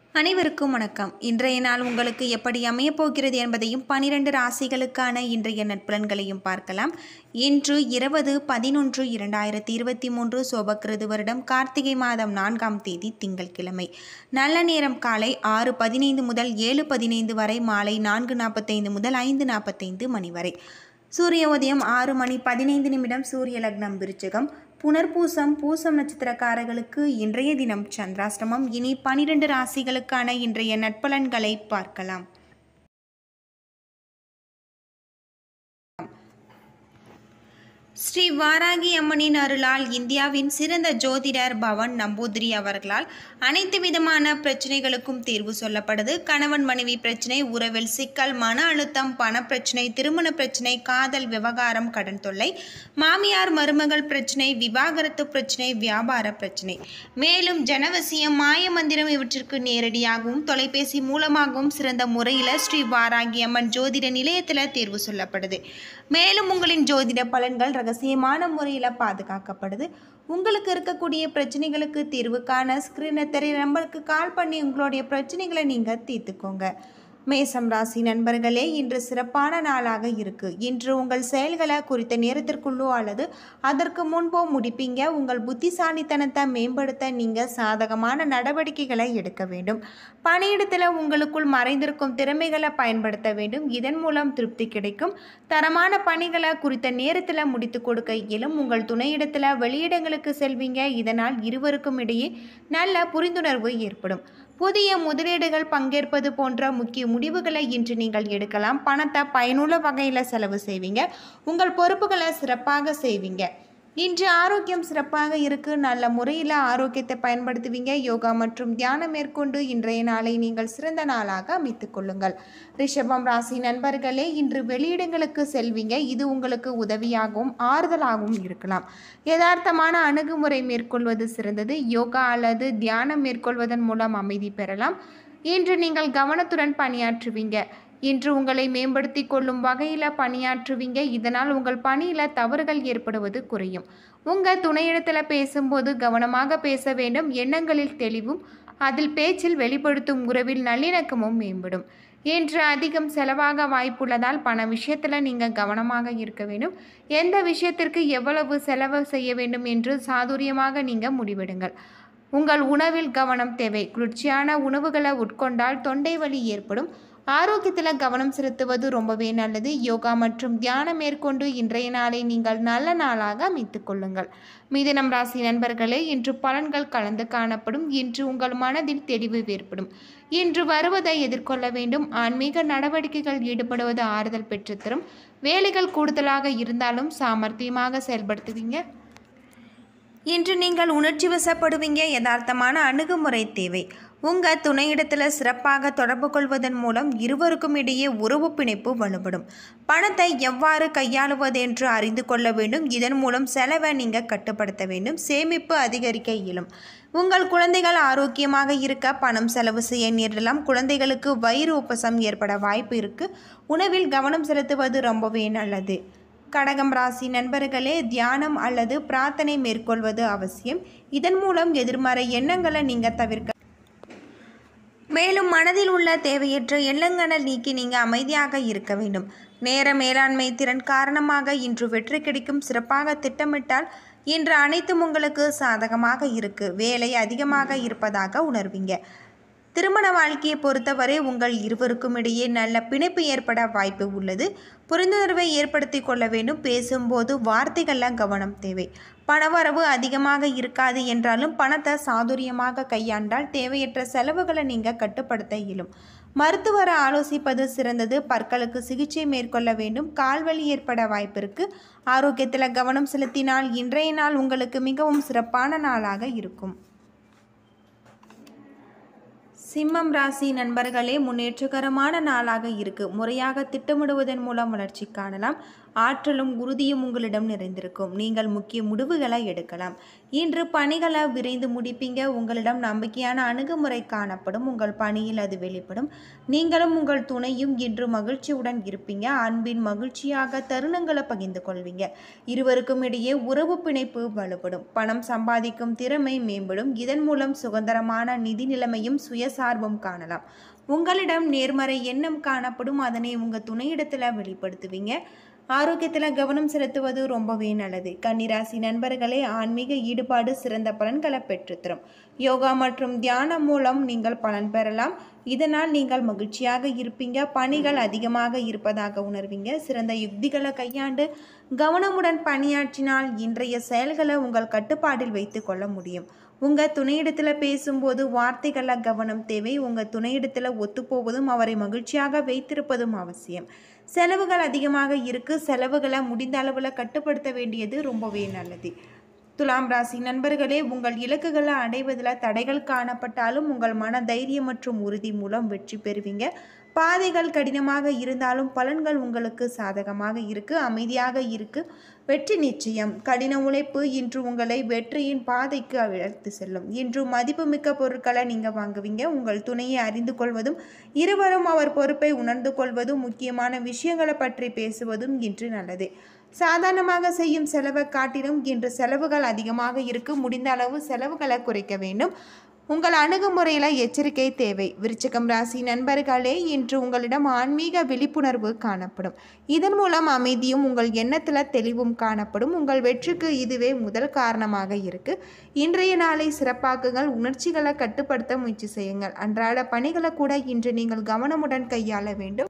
அனைவருக்கும் வணக்கம் இன்றைய நாள் உங்களுக்கு எப்படி அமையப் போகிறது என்பதையும் பனிரெண்டு ராசிகளுக்கான இன்றைய நட்பலன்களையும் பார்க்கலாம் இன்று இருபது பதினொன்று இரண்டாயிரத்தி இருபத்தி மூன்று சோபக்கிருது வருடம் கார்த்திகை மாதம் நான்காம் தேதி திங்கட்கிழமை நல்ல நேரம் காலை ஆறு பதினைந்து முதல் ஏழு பதினைந்து வரை மாலை நான்கு நாற்பத்தைந்து முதல் ஐந்து நாற்பத்தைந்து மணி வரை சூரிய உதயம் ஆறு மணி பதினைந்து நிமிடம் சூரிய லக்னம் விருச்சிகம் புனர்பூசம் பூசம் நட்சத்திரக்காரர்களுக்கு இன்றைய தினம் சந்திராஷ்டமம் இனி பனிரெண்டு ராசிகளுக்கான இன்றைய நட்பலன்களை பார்க்கலாம் ஸ்ரீ வாராகி அம்மனின் அருளால் இந்தியாவின் சிறந்த ஜோதிடர் பவன் நம்பூதிரி அவர்களால் அனைத்து விதமான பிரச்சனைகளுக்கும் தீர்வு சொல்லப்படுது கணவன் மனைவி பிரச்சனை உறவில் சிக்கல் மன அழுத்தம் பணப்பிரச்சனை திருமண பிரச்சனை காதல் விவகாரம் கடன் தொல்லை மாமியார் மருமகள் பிரச்சனை விவாகரத்து பிரச்சனை வியாபார பிரச்சனை மேலும் ஜனவசியம் மாயமந்திரம் இவற்றிற்கு நேரடியாகவும் தொலைபேசி மூலமாகவும் சிறந்த முறையில் ஸ்ரீ வாராகி அம்மன் ஜோதிட நிலையத்தில் தேர்வு சொல்லப்படுது மேலும் உங்களின் ஜோதிட பலன்கள் ரகசியமான முறையில் பாதுகாக்கப்படுது உங்களுக்கு இருக்கக்கூடிய பிரச்சனைகளுக்கு தீர்வு காண ஸ்க்ரீனை தெரிய நம்பருக்கு கால் பண்ணி உங்களுடைய பிரச்சனைகளை நீங்கள் தீர்த்துக்கோங்க மேசம் ராசி நண்பர்களே இன்று சிறப்பான நாளாக இருக்கு இன்று உங்கள் செயல்களை குறித்த நேரத்திற்குள்ளோ அல்லது அதற்கு முன்போ முடிப்பீங்க உங்கள் புத்திசாலித்தனத்தை மேம்படுத்த நீங்கள் சாதகமான நடவடிக்கைகளை எடுக்க வேண்டும் பணியிடத்தில் உங்களுக்குள் மறைந்திருக்கும் திறமைகளை பயன்படுத்த வேண்டும் இதன் மூலம் திருப்தி கிடைக்கும் தரமான பணிகளை குறித்த நேரத்தில் முடித்து கொடுக்க இயலும் உங்கள் துணையிடத்தில் வெளியிடங்களுக்கு செல்வீங்க இதனால் இருவருக்கும் இடையே நல்ல புரிந்துணர்வு ஏற்படும் புதிய முதலீடுகள் பங்கேற்பது போன்ற முக்கிய முடிவுகளை இன்று நீங்கள் எடுக்கலாம் பணத்தை பயனுள்ள வகையில் செலவு செய்வீங்க உங்கள் பொறுப்புகளை சிறப்பாக செய்வீங்க இன்று ஆரோக்கியம் சிறப்பாக இருக்கு நல்ல முறையில் ஆரோக்கியத்தை பயன்படுத்துவீங்க யோகா மற்றும் தியானம் மேற்கொண்டு இன்றைய நாளை நீங்கள் சிறந்த நாளாக அமைத்துக் கொள்ளுங்கள் ரிஷபம் ராசி நண்பர்களே இன்று வெளியிடங்களுக்கு செல்வீங்க இது உங்களுக்கு உதவியாகவும் ஆறுதலாகவும் இருக்கலாம் யதார்த்தமான அணுகுமுறை மேற்கொள்வது சிறந்தது யோகா அல்லது தியானம் மேற்கொள்வதன் மூலம் அமைதி பெறலாம் இன்று நீங்கள் கவனத்துடன் பணியாற்றுவீங்க இன்று உங்களை மேம்படுத்தி கொள்ளும் வகையில் பணியாற்றுவீங்க இதனால் உங்கள் பணியில் தவறுகள் ஏற்படுவது குறையும் உங்கள் துணையிடத்தில் பேசும்போது கவனமாக பேச வேண்டும் எண்ணங்களில் தெளிவும் அதில் பேச்சில் வெளிப்படுத்தும் உறவில் நல்லிணக்கமும் மேம்படும் இன்று அதிகம் செலவாக வாய்ப்புள்ளதால் பண விஷயத்தில் நீங்கள் கவனமாக இருக்க வேண்டும் எந்த விஷயத்திற்கு எவ்வளவு செலவு செய்ய வேண்டும் என்று சாதுரியமாக நீங்கள் முடிவெடுங்கள் உங்கள் உணவில் கவனம் தேவை குளிர்ச்சியான உணவுகளை உட்கொண்டால் தொண்டை வலி ஏற்படும் ஆரோக்கியத்தில் கவனம் செலுத்துவது ரொம்பவே நல்லது யோகா மற்றும் தியானம் மேற்கொண்டு இன்றைய நாளை நீங்கள் நல்ல நாளாக அமைத்துக் கொள்ளுங்கள் மிதனம் ராசி நண்பர்களே இன்று பலன்கள் கலந்து காணப்படும் இன்று உங்கள் மனதில் தெளிவு ஏற்படும் இன்று வருவதை எதிர்கொள்ள வேண்டும் ஆன்மீக நடவடிக்கைகள் ஈடுபடுவது ஆறுதல் பெற்றுத்தரும் வேலைகள் கூடுதலாக இருந்தாலும் சாமர்த்தியமாக செயல்படுத்துவீங்க இன்று நீங்கள் உணர்ச்சி வசப்படுவீங்க யதார்த்தமான அணுகுமுறை தேவை உங்கள் துணையிடத்தில் சிறப்பாக தொடர்பு கொள்வதன் மூலம் இருவருக்கும் இடையே உறவு பிணைப்பு வலுப்படும் பணத்தை எவ்வாறு கையாளுவது என்று அறிந்து கொள்ள வேண்டும் இதன் மூலம் செலவை நீங்கள் கட்டுப்படுத்த வேண்டும் சேமிப்பு அதிகரிக்க இயலும் உங்கள் குழந்தைகள் ஆரோக்கியமாக இருக்க பணம் செலவு செய்ய நேரிடலாம் குழந்தைகளுக்கு வயிறு உப்பசம் ஏற்பட வாய்ப்பு இருக்கு உணவில் கவனம் செலுத்துவது ரொம்பவே நல்லது கடகம் ராசி நண்பர்களே தியானம் அல்லது பிரார்த்தனை மேற்கொள்வது அவசியம் இதன் மூலம் எதிர்மறை எண்ணங்களை நீங்கள் தவிர்க்க மேலும் மனதில் உள்ள தேவையற்ற எண்ணங்களை நீக்கி நீங்கள் அமைதியாக இருக்க வேண்டும் நேர மேலாண்மை திறன் காரணமாக இன்று வெற்றி கிடைக்கும் சிறப்பாக திட்டமிட்டால் இன்று அனைத்தும் உங்களுக்கு சாதகமாக இருக்கு வேலை அதிகமாக இருப்பதாக உணர்வீங்க திருமண வாழ்க்கையை பொறுத்தவரை உங்கள் இருவருக்கும் இடையே நல்ல பிணைப்பு ஏற்பட வாய்ப்பு உள்ளது புரிந்துணர்வை ஏற்படுத்தி கொள்ள வேண்டும் பேசும்போது வார்த்தைகளில் கவனம் தேவை பணவரவு அதிகமாக இருக்காது என்றாலும் பணத்தை சாதுரியமாக கையாண்டால் தேவையற்ற செலவுகளை நீங்கள் கட்டுப்படுத்த இயலும் மருத்துவரை ஆலோசிப்பது சிறந்தது பற்களுக்கு சிகிச்சை மேற்கொள்ள வேண்டும் கால்வலி ஏற்பட வாய்ப்பிருக்கு ஆரோக்கியத்தில் கவனம் செலுத்தினால் இன்றைய நாள் உங்களுக்கு மிகவும் சிறப்பான நாளாக இருக்கும் சிம்மம் ராசி நண்பர்களே முன்னேற்றகரமான நாளாக இருக்கு முறையாக திட்டமிடுவதன் மூலம் வளர்ச்சி காணலாம் ஆற்றலும் உறுதியும் உங்களிடம் நிறைந்திருக்கும் நீங்கள் முக்கிய முடிவுகளை எடுக்கலாம் இன்று பணிகளை விரைந்து முடிப்பீங்க உங்களிடம் நம்பிக்கையான அணுகுமுறை காணப்படும் உங்கள் பணியில் அது வெளிப்படும் நீங்களும் உங்கள் துணையும் இன்று மகிழ்ச்சியுடன் இருப்பீங்க அன்பின் மகிழ்ச்சியாக தருணங்களை பகிர்ந்து கொள்வீங்க இருவருக்கும் இடையே உறவு பிணைப்பு வலுப்படும் பணம் சம்பாதிக்கும் திறமை மேம்படும் இதன் மூலம் சுதந்திரமான நிதி நிலைமையும் சுயசார்பும் காணலாம் உங்களிடம் நேர்மறை எண்ணம் காணப்படும் அதனை உங்கள் துணையிடத்தில் வெளிப்படுத்துவீங்க ஆரோக்கியத்தில் கவனம் செலுத்துவது ரொம்பவே நல்லது கன்னிராசி நண்பர்களே ஆன்மீக ஈடுபாடு சிறந்த பலன்களை பெற்றுத்தரும் யோகா மற்றும் தியானம் மூலம் நீங்கள் பலன் பெறலாம் இதனால் நீங்கள் மகிழ்ச்சியாக இருப்பீங்க பணிகள் அதிகமாக இருப்பதாக உணர்வீங்க சிறந்த யுக்திகளை கையாண்டு கவனமுடன் பணியாற்றினால் இன்றைய செயல்களை உங்கள் கட்டுப்பாட்டில் வைத்து கொள்ள முடியும் உங்கள் துணையிடத்தில் பேசும்போது வார்த்தைகளில் கவனம் தேவை உங்கள் துணையிடத்தில் ஒத்துப்போவதும் அவரை மகிழ்ச்சியாக வைத்திருப்பதும் அவசியம் செலவுகள் அதிகமாக இருக்கு செலவுகளை முடிந்த அளவில் கட்டுப்படுத்த வேண்டியது ரொம்பவே நல்லது துலாம் ராசி நண்பர்களே உங்கள் இலக்குகளை அடைவதில் தடைகள் காணப்பட்டாலும் உங்கள் மன தைரியம் மற்றும் உறுதி மூலம் வெற்றி பெறுவீங்க பாதைகள் கடினமாக இருந்தாலும் பலன்கள் உங்களுக்கு சாதகமாக இருக்கு அமைதியாக இருக்கு வெற்றி நிச்சயம் கடின உழைப்பு இன்று உங்களை வெற்றியின் பாதைக்கு அழைத்து செல்லும் இன்று மதிப்புமிக்க பொருட்களை நீங்கள் வாங்குவீங்க உங்கள் துணையை அறிந்து கொள்வதும் இருவரும் அவர் பொறுப்பை உணர்ந்து கொள்வதும் முக்கியமான விஷயங்களை பற்றி பேசுவதும் இன்று நல்லது சாதாரணமாக செய்யும் செலவை காட்டிலும் இன்று செலவுகள் அதிகமாக இருக்கு முடிந்த அளவு செலவுகளை குறைக்க வேண்டும் உங்கள் அணுகுமுறையில் எச்சரிக்கை தேவை விருச்சிகம் ராசி நண்பர்களே இன்று உங்களிடம் ஆன்மீக விழிப்புணர்வு காணப்படும் இதன் மூலம் அமைதியும் உங்கள் எண்ணத்தில் தெளிவும் காணப்படும் உங்கள் வெற்றிக்கு இதுவே முதல் காரணமாக இருக்கு இன்றைய நாளை சிறப்பாக்குங்கள் உணர்ச்சிகளை கட்டுப்படுத்த முயற்சி செய்யுங்கள் அன்றாட பணிகளை கூட இன்று நீங்கள் கவனமுடன் கையாள வேண்டும்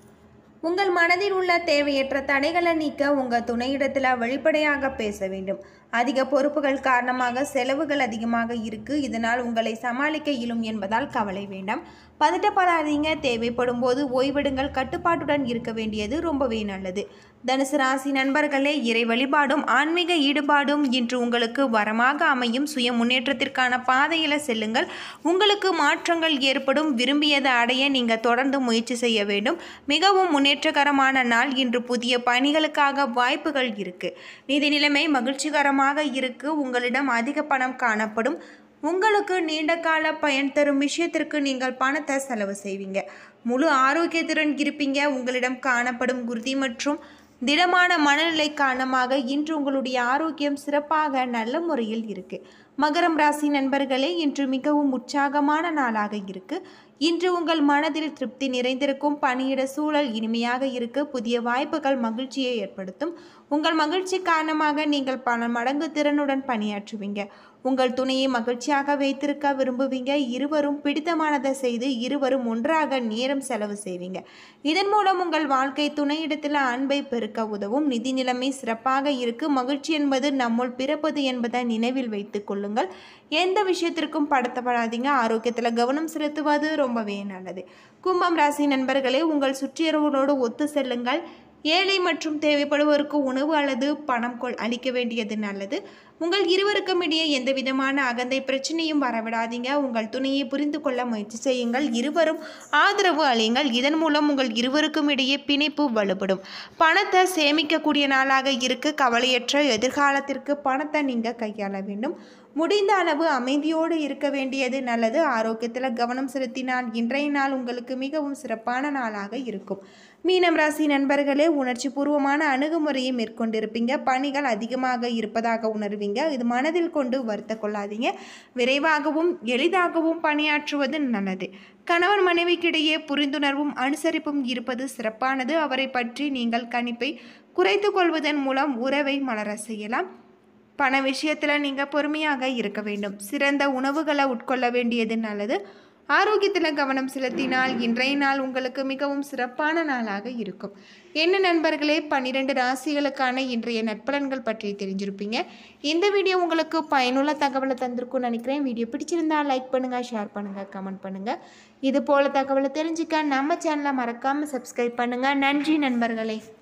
உங்கள் மனதில் உள்ள தேவையற்ற தடைகளை நீக்க உங்கள் துணையிடத்தில் வெளிப்படையாக பேச வேண்டும் அதிக பொறுப்புகள் காரணமாக செலவுகள் அதிகமாக இருக்கு இதனால் உங்களை சமாளிக்க இயலும் என்பதால் கவலை வேண்டாம் பதட்டப்படாதீங்க தேவைப்படும் போது ஓய்வெடுங்கள் கட்டுப்பாட்டுடன் இருக்க வேண்டியது ரொம்பவே நல்லது தனுசு ராசி நண்பர்களே இறை வழிபாடும் ஆன்மீக ஈடுபாடும் இன்று உங்களுக்கு வரமாக அமையும் சுய முன்னேற்றத்திற்கான பாதையில் செல்லுங்கள் உங்களுக்கு மாற்றங்கள் ஏற்படும் விரும்பியதை அடைய நீங்கள் தொடர்ந்து முயற்சி செய்ய வேண்டும் மிகவும் முன்னேற்றகரமான நாள் இன்று புதிய பணிகளுக்காக வாய்ப்புகள் இருக்கு நிதி நிலைமை மகிழ்ச்சிகரமாக இருக்கு உங்களிடம் அதிக பணம் காணப்படும் உங்களுக்கு நீண்ட கால பயன் தரும் விஷயத்திற்கு நீங்கள் பணத்தை செலவு செய்வீங்க முழு ஆரோக்கியத்துடன் இருப்பீங்க உங்களிடம் காணப்படும் உறுதி மற்றும் திடமான மனநிலை காரணமாக இன்று உங்களுடைய ஆரோக்கியம் சிறப்பாக நல்ல முறையில் இருக்கு மகரம் ராசி நண்பர்களே இன்று மிகவும் உற்சாகமான நாளாக இருக்கு இன்று உங்கள் மனதில் திருப்தி நிறைந்திருக்கும் பணியிட சூழல் இனிமையாக இருக்கு புதிய வாய்ப்புகள் மகிழ்ச்சியை ஏற்படுத்தும் உங்கள் மகிழ்ச்சி காரணமாக நீங்கள் பல மடங்கு திறனுடன் பணியாற்றுவீங்க உங்கள் துணையை மகிழ்ச்சியாக வைத்திருக்க விரும்புவீங்க இருவரும் பிடித்தமானதை செய்து இருவரும் ஒன்றாக நேரம் செலவு செய்வீங்க இதன் மூலம் உங்கள் வாழ்க்கை துணையிடத்தில் அன்பை பெருக்க உதவும் நிதி நிலைமை சிறப்பாக இருக்கு மகிழ்ச்சி என்பது நம்முள் பிறப்பது என்பதை நினைவில் வைத்துக் கொள்ளுங்கள் எந்த விஷயத்திற்கும் படுத்தப்படாதீங்க ஆரோக்கியத்தில் கவனம் செலுத்துவது ரொம்பவே நல்லது கும்பம் ராசி நண்பர்களே உங்கள் சுற்றியவர்களோடு ஒத்து செல்லுங்கள் ஏழை மற்றும் தேவைப்படுவோருக்கு உணவு அல்லது பணம் கொள் அளிக்க வேண்டியது நல்லது உங்கள் இருவருக்கும் இடையே எந்த விதமான அகந்தை பிரச்சனையும் வரவிடாதீங்க உங்கள் துணையை புரிந்து கொள்ள முயற்சி செய்யுங்கள் இருவரும் ஆதரவு அளியுங்கள் இதன் மூலம் உங்கள் இருவருக்கும் இடையே பிணைப்பு வலுப்படும் பணத்தை சேமிக்கக்கூடிய நாளாக இருக்கு கவலையற்ற எதிர்காலத்திற்கு பணத்தை நீங்கள் கையாள வேண்டும் முடிந்த அளவு அமைதியோடு இருக்க வேண்டியது நல்லது ஆரோக்கியத்தில் கவனம் செலுத்தினால் இன்றைய நாள் உங்களுக்கு மிகவும் சிறப்பான நாளாக இருக்கும் மீனம் ராசி நண்பர்களே உணர்ச்சி பூர்வமான அணுகுமுறையை மேற்கொண்டிருப்பீங்க பணிகள் அதிகமாக இருப்பதாக உணர்வீங்க இது மனதில் கொண்டு வருத்த கொள்ளாதீங்க விரைவாகவும் எளிதாகவும் பணியாற்றுவது நல்லது கணவன் மனைவிக்கிடையே புரிந்துணர்வும் அனுசரிப்பும் இருப்பது சிறப்பானது அவரை பற்றி நீங்கள் கணிப்பை குறைத்து கொள்வதன் மூலம் உறவை மலர செய்யலாம் பண விஷயத்தில் நீங்கள் பொறுமையாக இருக்க வேண்டும் சிறந்த உணவுகளை உட்கொள்ள வேண்டியது நல்லது ஆரோக்கியத்தில் கவனம் செலுத்தினால் இன்றைய நாள் உங்களுக்கு மிகவும் சிறப்பான நாளாக இருக்கும் என்ன நண்பர்களே பன்னிரெண்டு ராசிகளுக்கான இன்றைய நட்பலன்கள் பற்றி தெரிஞ்சிருப்பீங்க இந்த வீடியோ உங்களுக்கு பயனுள்ள தகவலை தந்திருக்கும்னு நினைக்கிறேன் வீடியோ பிடிச்சிருந்தா லைக் பண்ணுங்கள் ஷேர் பண்ணுங்கள் கமெண்ட் பண்ணுங்கள் இது போல் தகவலை தெரிஞ்சுக்க நம்ம சேனலை மறக்காமல் சப்ஸ்கிரைப் பண்ணுங்கள் நன்றி நண்பர்களே